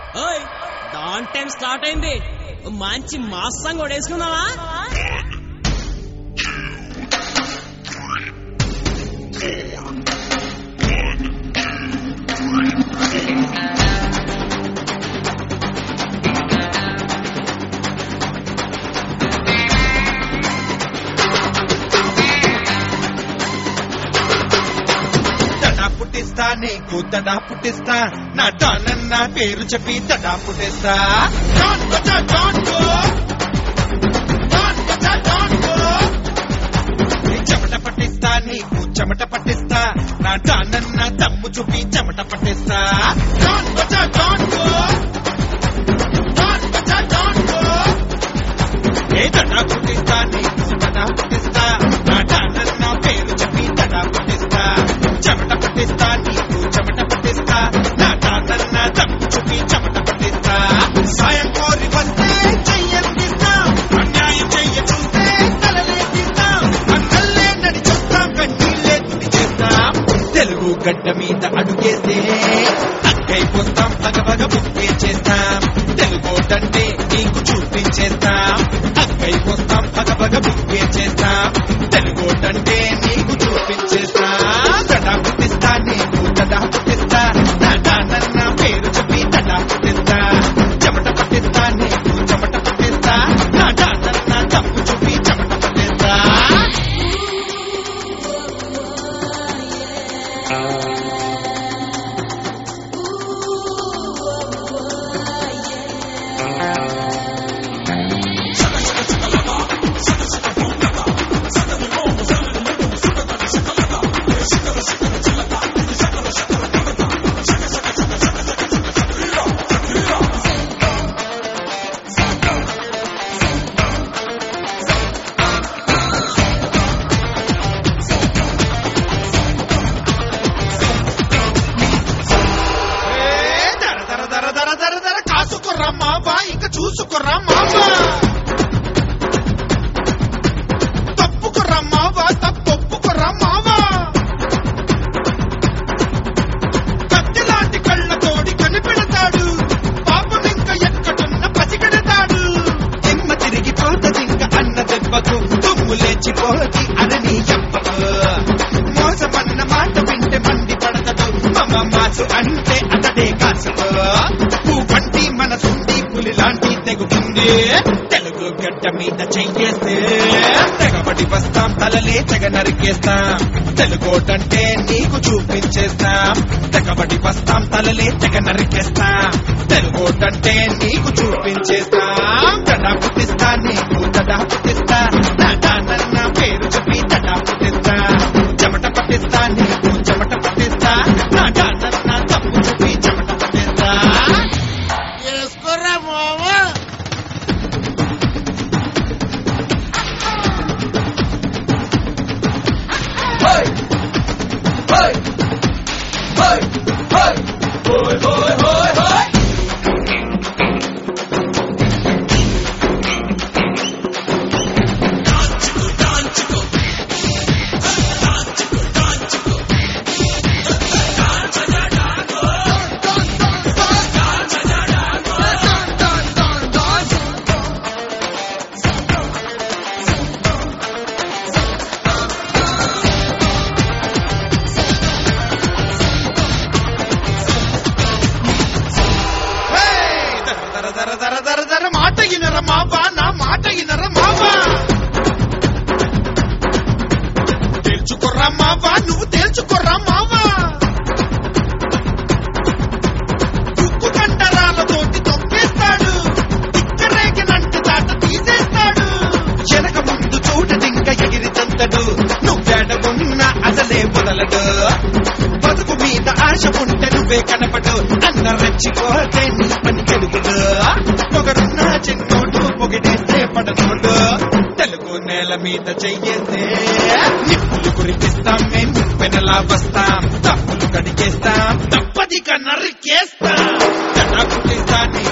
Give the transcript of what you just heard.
ఓయ్ don time start అయింది మంచి మాస్ సాంగ్ కూడా వేసుకుందామా తడా పుట్టిస్తా నీకు తడా పుట్టిస్తా నా డానన్న పేరు చెప్పి తడా పుట్టిస్తా డాన్ బజా డాన్ గో డాన్ బజా డాన్ గో నీ చెమట పట్టిస్తా నీకు చెమట పట్టిస్తా నా డానన్న దమ్ము చూపి చెమట పట్టిస్తా డాన్ బజా డాన్ గో డాన్ బజా డాన్ గో ఏ తడా పుట్టిస్తా నీకు తడా పుట్టిస్తా నా డానన్న పేరు చెప్పి తడా పుట్టిస్తా చెమట పట్టిస్తా నీకు చెమట పట్టిస్తా నా డానన్న దమ్ము చూపి చెమట పట్టిస్తా సాయం కోరి వస్తే చెయ్యందిస్తా అన్యాయం చెయ్య చూస్తే తలలేదిస్తాం అన్నల్లే నడిచొస్తాం కన్నీళ్ళే తుడి చేస్తాం తెలుగు గడ్డ మీద అడుగేస్తే అక్కైపోతాం పగపగ బుక్కే చేస్తాం తెలుగోటంటే నీకు చూపించేస్తాం అక్కైపోతాం పగపగ బుక్కే చేస్తాం తెలుగోటంటే నీకు చూపించేస్తాం తడా పుట్టిస్తా నీకు తడా పుట్టిస్తా తడా నన్న పేరు చెప్పి తడా పుట్టిస్తా చెమట పట్టిస్తా నీకు చెమట పట్టిస్తా తడా నన్న తప్పు చూపి చెమట పట్టిస్తా ఏ దర దర దర దర దర దర కాసుకుర్రా మావా ఇంకా చూసుకుర్రా మావా తప్పుకుర్రా మావా తప్పొప్పుకుర్రా మావా కత్తిలాంటి కళ్ళతోడి కనిపెడతాడు పాపం ఇంకా ఎక్కడున్న పసిగడతాడు దిమ్మ తిరిగి పోతదింక అన్న దెబ్బకు తుమ్ము లేచిపోతి అనని చెప్పకు మోసమన్న మాట వింటే మండి పడతడు మమ మాసు అంటే అతడే కాసు పువ్వంటి మనసుండి పులి లాంటి తెగుతుంది తెలుగు గడ్డ మీద చెయ్యేస్తే తెగబడి వస్తాం తలలే తెగ నరికేస్తాం తెలుగోటంటే నీకు చూపించేస్తాం తెగబడి వస్తాం తలలే తెగ నరికేస్తాం తెలుగోటంటే నీకు చూపించేస్తాం తడా పుట్టిస్తా నీకు తడా పుట్టిస్తా తడా నన్న పేరు చెప్పి తడా పుట్టిస్తా చెమట పట్టిస్తా నీకు చెమట పట్టిస్తా తడా నన్న తప్పు చూపి చెమట పట్టిస్తా వేసుకోర్రా మావా హే! దర దర దర దర దర దర మాట ఇనర మావా నా మాట ఇనర మావా తేల్చుకోర్రా మావా నువ్వు తేల్చుకోర్రా మావా ఉక్కు కండరాలతోటి తొక్కేస్తాడు ఇక్కరేగినంటి దాట తీసేస్తాడు వెనక ముందు చూడదింక ఎగిరి తంతడు నువ్వేడగున్నా అసలే వదలడు బతుకు మీద ఆశ ఉంటే నువ్వే కనపడు అన్న రెచ్చిపోతే నీ పని తెలుగుడు పొగరున్న చిన్నోడు పొగిడేస్తే పడనోడు తెలుగు నేల మీద చెయ్యేస్తే నిప్పులు కురిపిస్తాం మేం పెనలా వస్తాం తప్పులు కడిగేస్తాం తప్పదిగా నరికేస్తాం తడా పుట్టిస్తా నీ